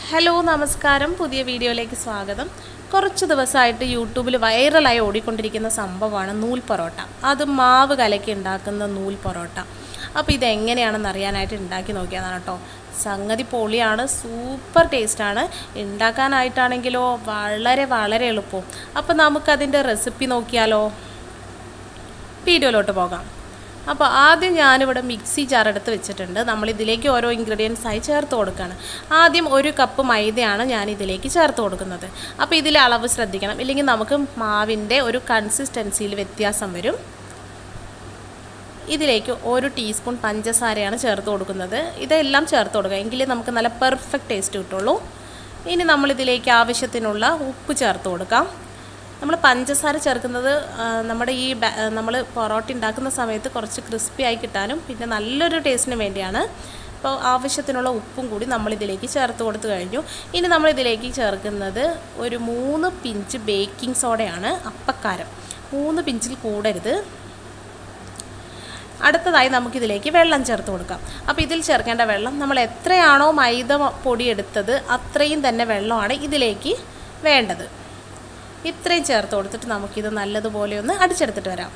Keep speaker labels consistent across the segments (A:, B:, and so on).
A: hello നമസ്കാരം പുതിയ വീഡിയോയിലേക്ക് സ്വാഗതം കുറച്ച് ദിവസമായിട്ട് യൂട്യൂബിൽ വൈറലായി ഓടിക്കൊണ്ടിരിക്കുന്ന സംഭവമാണ് നൂൽ പൊറോട്ട അത് മാവ് കലക്കി ഉണ്ടാക്കുന്ന നൂൽ പൊറോട്ട അപ്പോൾ ഇതെങ്ങനെയാണെന്ന് അറിയാനായിട്ട് ഉണ്ടാക്കി നോക്കിയതാണ് കേട്ടോ സംഗതി പൊളിയാണ് സൂപ്പർ ടേസ്റ്റാണ് ഉണ്ടാക്കാനായിട്ടാണെങ്കിലോ വളരെ വളരെ എളുപ്പവും അപ്പോൾ നമുക്കതിൻ്റെ റെസിപ്പി നോക്കിയാലോ വീഡിയോയിലോട്ട് പോകാം അപ്പോൾ ആദ്യം ഞാനിവിടെ മിക്സി ജാർ എടുത്ത് വെച്ചിട്ടുണ്ട് നമ്മൾ ഇതിലേക്ക് ഓരോ ഇൻഗ്രീഡിയൻസ് ആയി ചേർത്ത് കൊടുക്കുകയാണ് ആദ്യം ഒരു കപ്പ് മൈദയാണ് ഞാൻ ഇതിലേക്ക് ചേർത്ത് കൊടുക്കുന്നത് അപ്പോൾ ഇതിൽ അളവ് ശ്രദ്ധിക്കണം ഇല്ലെങ്കിൽ നമുക്ക് മാവിൻ്റെ ഒരു കൺസിസ്റ്റൻസിയിൽ വ്യത്യാസം വരും ഇതിലേക്ക് ഒരു ടീസ്പൂൺ പഞ്ചസാരയാണ് ചേർത്ത് കൊടുക്കുന്നത് ഇതെല്ലാം ചേർത്ത് കൊടുക്കുക എങ്കിലേ നമുക്ക് നല്ല പെർഫെക്റ്റ് ടേസ്റ്റ് കിട്ടുള്ളൂ ഇനി നമ്മളിതിലേക്ക് ആവശ്യത്തിനുള്ള ഉപ്പ് ചേർത്ത് കൊടുക്കാം നമ്മൾ പഞ്ചസാര ചേർക്കുന്നത് ആ, നമ്മുടെ ഈ നമ്മൾ പൊറോട്ട ഉണ്ടാക്കുന്ന സമയത്ത് കുറച്ച് ക്രിസ്പി ആയി കിട്ടാനും പിന്നെ നല്ലൊരു ടേസ്റ്റിന് വേണ്ടിയാണ് അപ്പോൾ ആവശ്യത്തിനുള്ള ഉപ്പും കൂടി നമ്മളിതിലേക്ക് ചേർത്ത് കൊടുത്തു കഴിഞ്ഞു ഇനി നമ്മളിതിലേക്ക് ചേർക്കുന്നത് ഒരു മൂന്ന് പിഞ്ച് ബേക്കിംഗ് സോഡയാണ് അപ്പക്കാരം മൂന്ന് പിഞ്ചിൽ കൂടരുത് അടുത്തതായി നമുക്കിതിലേക്ക് വെള്ളം ചേർത്ത് കൊടുക്കാം അപ്പോൾ ഇതിൽ ചേർക്കേണ്ട വെള്ളം നമ്മൾ എത്രയാണോ മൈദ പൊടി എടുത്തത് അത്രയും തന്നെ വെള്ളമാണ് ഇതിലേക്ക് വേണ്ടത് ഇത്രയും ചേർത്ത് കൊടുത്തിട്ട് നമുക്കിത് നല്ലതുപോലെ ഒന്ന് അടിച്ചെടുത്തിട്ട് വരാം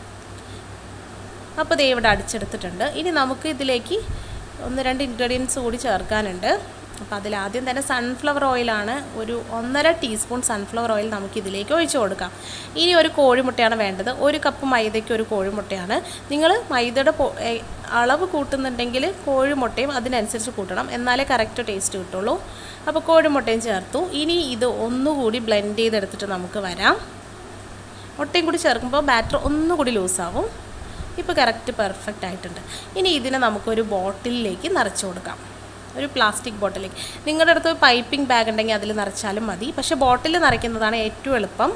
A: അപ്പോൾ ദേ ഇവിടെ അടിച്ചെടുത്തിട്ടുണ്ട് ഇനി നമുക്ക് ഇതിലേക്ക് ഒന്ന് രണ്ട് ഇൻഗ്രീഡിയൻസ് കൂടി ചേർക്കാനുണ്ട് അപ്പോൾ അതിലാദ്യം തന്നെ സൺഫ്ലവർ ഓയിലാണ് ഒരു ഒന്നര ടീസ്പൂൺ സൺഫ്ലവർ ഓയിൽ നമുക്ക് ഇതിലേക്ക് ഒഴിച്ചു കൊടുക്കാം ഇനി ഒരു കോഴിമുട്ടയാണ് വേണ്ടത് ഒരു കപ്പ് മൈദയ്ക്ക് ഒരു കോഴിമുട്ടയാണ് നിങ്ങൾ മൈദയുടെ പൊ- ഏ, അളവ് കൂട്ടുന്നുണ്ടെങ്കിൽ കോഴിമുട്ടയും അതിനനുസരിച്ച് കൂട്ടണം എന്നാലേ കറക്റ്റ് ടേസ്റ്റ് കിട്ടുള്ളൂ അപ്പോൾ കോഴിമുട്ടയും ചേർത്തു ഇനി ഇത് ഒന്നുകൂടി ബ്ലെൻഡ് ചെയ്തെടുത്തിട്ട് നമുക്ക് വരാം മുട്ടയും കൂടി ചേർക്കുമ്പോൾ ബാറ്റർ ഒന്നുകൂടി ലൂസാവും ഇപ്പോൾ കറക്റ്റ് പെർഫെക്റ്റ് ആയിട്ടുണ്ട് ഇനി ഇതിനെ നമുക്കൊരു ബോട്ടിലിലേക്ക് നിറച്ച് കൊടുക്കാം ഒരു പ്ലാസ്റ്റിക് ബോട്ടിലേക്ക് നിങ്ങളുടെ അടുത്ത് പൈപ്പിംഗ് ബാഗ് ഉണ്ടെങ്കിൽ അതിൽ നിറച്ചാലും മതി പക്ഷേ ബോട്ടിൽ നിറയ്ക്കുന്നതാണ് ഏറ്റവും എളുപ്പം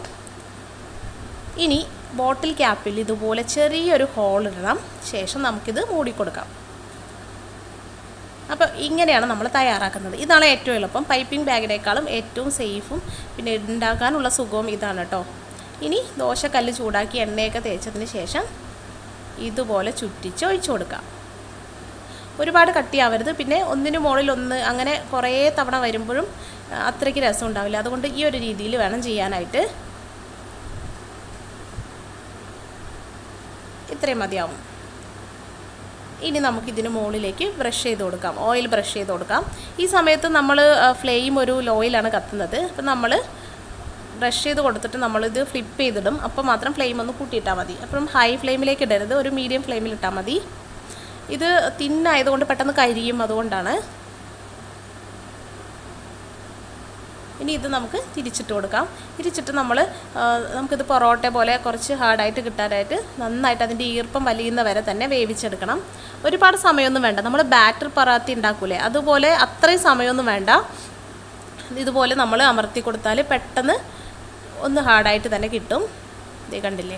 A: ഇനി ബോട്ടിൽ ക്യാപ്പിൽ ഇതുപോലെ ചെറിയൊരു ഹോൾ ഇടണം ശേഷം നമുക്കിത് മൂടിക്കൊടുക്കാം അപ്പോൾ ഇങ്ങനെയാണ് നമ്മൾ തയ്യാറാക്കുന്നത് ഇതാണ് ഏറ്റവും എളുപ്പം പൈപ്പിംഗ് ബാഗിനേക്കാളും ഏറ്റവും സേഫും പിന്നെ ഉണ്ടാക്കാനുള്ള സുഖവും ഇതാണ് കേട്ടോ ഇനി ദോശക്കല്ല് ചൂടാക്കി എണ്ണയൊക്കെ തേച്ചതിന് ശേഷം ഇതുപോലെ ചുറ്റിച്ച് ഒഴിച്ചു കൊടുക്കാം ഒരുപാട് കട്ടിയാവരുത് പിന്നെ ഒന്നിനു മുകളിൽ ഒന്ന് അങ്ങനെ കുറേ തവണ വരുമ്പോഴും ആ, അത്രയ്ക്ക് രസം ഉണ്ടാവില്ല അതുകൊണ്ട് ഈ ഒരു രീതിയിൽ വേണം ചെയ്യാനായിട്ട് ഇത്രയും മതിയാവും ഇനി നമുക്കിതിന് മുകളിലേക്ക് ബ്രഷ് ചെയ്ത് കൊടുക്കാം ഓയിൽ ബ്രഷ് ചെയ്ത് കൊടുക്കാം ഈ സമയത്ത് നമ്മൾ ഫ്ലെയിം ഒരു ലോയിലാണ് കത്തുന്നത് അപ്പം നമ്മൾ ബ്രഷ് ചെയ്ത് കൊടുത്തിട്ട് നമ്മളിത് ഫ്ലിപ്പ് ചെയ്തിടും അപ്പോൾ മാത്രം ഫ്ലെയിം ഒന്ന് കൂട്ടിയിട്ടാൽ മതി അപ്പം ഹൈ ഫ്ലെയിമിലേക്ക് ഇടരുത് ഒരു മീഡിയം ഫ്ലെയിമിൽ ഇട്ടാൽ മതി ഇത് തിന്നായതുകൊണ്ട് പെട്ടെന്ന് കരിയും അതുകൊണ്ടാണ് ഇനി ഇത് നമുക്ക് തിരിച്ചിട്ട് കൊടുക്കാം തിരിച്ചിട്ട് നമ്മൾ നമുക്കിത് പൊറോട്ട പോലെ കുറച്ച് ഹാർഡായിട്ട് കിട്ടാനായിട്ട് നന്നായിട്ട് അതിൻ്റെ ഈർപ്പം വലിയുന്ന വരെ തന്നെ വേവിച്ചെടുക്കണം ഒരുപാട് സമയമൊന്നും വേണ്ട നമ്മൾ ബാറ്റർ പറാത്തി ഉണ്ടാക്കൂലേ അതുപോലെ അത്രയും സമയമൊന്നും വേണ്ട ഇതുപോലെ നമ്മൾ അമർത്തി കൊടുത്താൽ പെട്ടെന്ന് ഒന്ന് ഹാർഡായിട്ട് തന്നെ കിട്ടും ഇതേ കണ്ടില്ലേ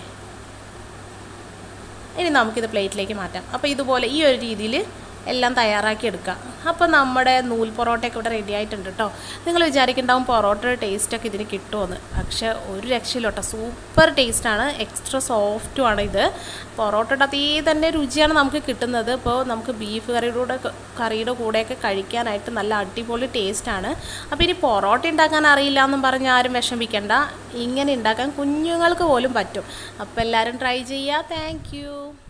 A: ഇനി നമുക്കിത് പ്ലേറ്റിലേക്ക് മാറ്റാം അപ്പോൾ ഇതുപോലെ ഈ ഒരു രീതിയിൽ എല്ലാം തയ്യാറാക്കി എടുക്കാം അപ്പോൾ നമ്മുടെ നൂൽ പൊറോട്ടയൊക്കെ ഇവിടെ റെഡി ആയിട്ടുണ്ട് കേട്ടോ നിങ്ങൾ വിചാരിക്കുന്നുണ്ടാവും പൊറോട്ടയുടെ ടേസ്റ്റൊക്കെ ഇതിന് കിട്ടുമെന്ന് പക്ഷേ ഒരു രക്ഷയില്ല കേട്ടോ സൂപ്പർ ടേസ്റ്റാണ് എക്സ്ട്രാ സോഫ്റ്റുമാണ് ഇത് പൊറോട്ടയുടെ അതേ തന്നെ രുചിയാണ് നമുക്ക് കിട്ടുന്നത് ഇപ്പോൾ നമുക്ക് ബീഫ് കറിയുടെ കൂടെ കറിയുടെ കൂടെയൊക്കെ കഴിക്കാനായിട്ട് നല്ല അടിപൊളി ടേസ്റ്റാണ് അപ്പോൾ ഇനി പൊറോട്ട ഉണ്ടാക്കാൻ അറിയില്ല എന്നും പറഞ്ഞ് ആരും വിഷമിക്കണ്ട ഇങ്ങനെ ഉണ്ടാക്കാൻ കുഞ്ഞുങ്ങൾക്ക് പോലും പറ്റും അപ്പോൾ എല്ലാവരും ട്രൈ ചെയ്യുക താങ്ക്